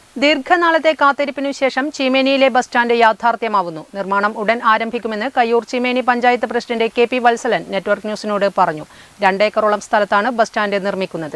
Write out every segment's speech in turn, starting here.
ദീർഘനാളത്തെ കാത്തിരിപ്പിനു ശേഷം ചീമേനിയിലെ bus stand യാഥാർത്ഥ്യമാവുന്നു നിർമ്മാണം ഉടൻ ആരംഭിക്കുമെന്ന് Kayyur Cheemeni panchayat president K P Valsalan network ന്യൂസിനോട് പറഞ്ഞു രണ്ടേക്കറോളം സ്ഥലത്താണ് ബസ് സ്റ്റാൻഡ് നിർമ്മിക്കുന്നത്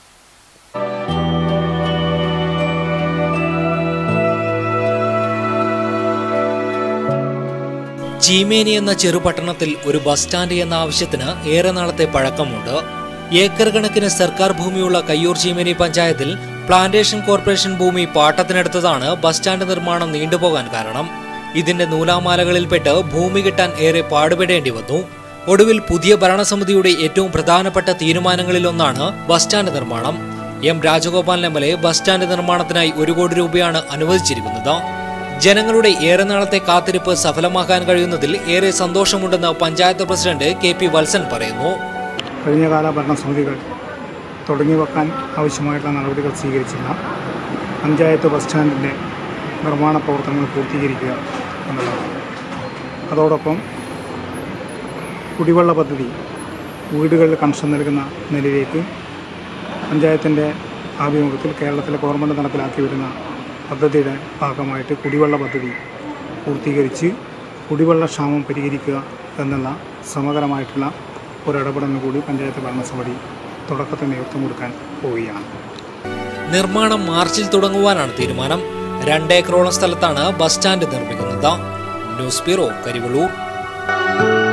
ചീമേനി എന്ന ചെറുപട്ടണത്തിൽ ഒരു ബസ് സ്റ്റാൻഡ് എന്ന ആവശ്യത്തിന് ഏറെ നാളത്തെ പഴക്കമുണ്ട് ഏക്കർ കണക്കിന് സർക്കാർ ഭൂമിയുള്ള കയ്യൂർ ചീമേനി പഞ്ചായത്തിൽ പ്ലാന്റേഷൻ കോർപ്പറേഷൻ ഭൂമി പാട്ടത്തിനെടുത്തതാണ് ബസ് സ്റ്റാൻഡ് നിർമ്മാണം നീണ്ടുപോകാൻ കാരണം ഇതിന്റെ നൂലാമാലകളിൽപ്പെട്ട് ഭൂമി കിട്ടാൻ ഏറെ പാടുപെടേണ്ടി വന്നു ഒടുവിൽ പുതിയ ഭരണസമിതിയുടെ ഏറ്റവും പ്രധാനപ്പെട്ട തീരുമാനങ്ങളിലൊന്നാണ് ബസ് സ്റ്റാൻഡ് നിർമ്മാണം M Rajagopalan M L A bus stand നിർമ്മാണത്തിനായി ഒരു കോടി രൂപയാണ് അനുവദിച്ചിരിക്കുന്നത് ജനങ്ങളുടെ ഏറെ നാളത്തെ കാത്തിരിപ്പ് സഫലമാക്കാൻ കഴിയുന്നതിൽ ഏറെ സന്തോഷമുണ്ടെന്ന് panchayat president K P Valsan പറയുന്നു കഴിഞ്ഞകാല ഭരണസമിതികൾ തുടങ്ങി വെക്കാൻ ആവശ്യമായിട്ടുള്ള നടപടികൾ സ്വീകരിച്ചില്ല പഞ്ചായത്ത് ബസ് സ്റ്റാൻഡിൻ്റെ നിർമ്മാണ പ്രവർത്തനങ്ങൾ പൂർത്തീകരിക്കുക എന്നുള്ളതാണ് അതോടൊപ്പം കുടിവെള്ള പദ്ധതി വീടുകളിൽ കണക്ഷൻ നൽകുന്ന നിലയിലേക്ക് പഞ്ചായത്തിൻ്റെ ആഭിമുഖ്യത്തിൽ കേരളത്തിലെ ഗവൺമെൻറ് നടപ്പിലാക്കി വരുന്ന പദ്ധതിയുടെ ഭാഗമായിട്ട് കുടിവെള്ള പദ്ധതി പൂർത്തീകരിച്ച് കുടിവെള്ള ക്ഷാമം പരിഹരിക്കുക എന്നുള്ള സമഗ്രമായിട്ടുള്ള ഒരു ഇടപെടലിന് കൂടി പഞ്ചായത്ത് ഭരണസമിതി തുടക്കത്തിൽ നേതൃത്വം കൊടുക്കാൻ പോവുകയാണ് നിർമ്മാണം മാർച്ചിൽ തുടങ്ങുവാനാണ് തീരുമാനം രണ്ടേക്കറോളം സ്ഥലത്താണ് ബസ് സ്റ്റാൻഡ് നിർമ്മിക്കുന്നത് ന്യൂസ് ബ്യൂറോ കരിവള്ളൂർ